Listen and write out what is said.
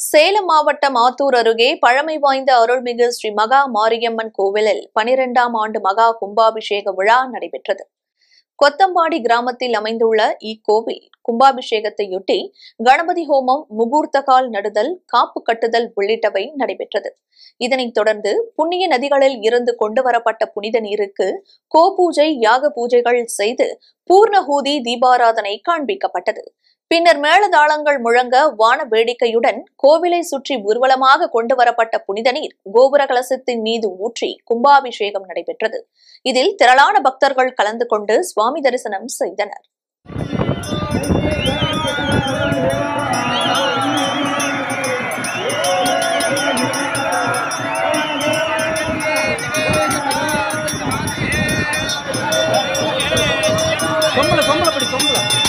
சேலம் மாவட்டம் ஆத்தூர் அருகே பழமை வாய்ந்த அருள்மிகு ஸ்ரீ மகா மாரியம்மன் கோவிலில் பனிரெண்டாம் ஆண்டு மகா கும்பாபிஷேக விழா நடைபெற்றது கொத்தம்பாடி கிராமத்தில் அமைந்துள்ள இக்கோவில் கும்பாபிஷேகத்தையொட்டி கணபதி ஹோமம் முகூர்த்தகால் நடுதல் காப்பு கட்டுதல் உள்ளிட்டவை நடைபெற்றது இதனைத் தொடர்ந்து புண்ணிய நதிகளில் இருந்து கொண்டு வரப்பட்ட புனித நீருக்கு கோபூஜை யாக பூஜைகள் செய்து பூர்ணஹூதி தீபாராதனை காண்பிக்கப்பட்டது பின்னர் மேளதாளங்கள் முழங்க வான வேடிக்கையுடன் கோவிலை சுற்றி ஊர்வலமாக கொண்டு வரப்பட்ட புனித நீர் கோபுர கலசத்தின் மீது ஊற்றி கும்பாபிஷேகம் நடைபெற்றது இதில் திரளான பக்தர்கள் கலந்து கொண்டு சுவாமி தரிசனம் செய்தனர் சொம்பல சொம்பல படி சொம்பல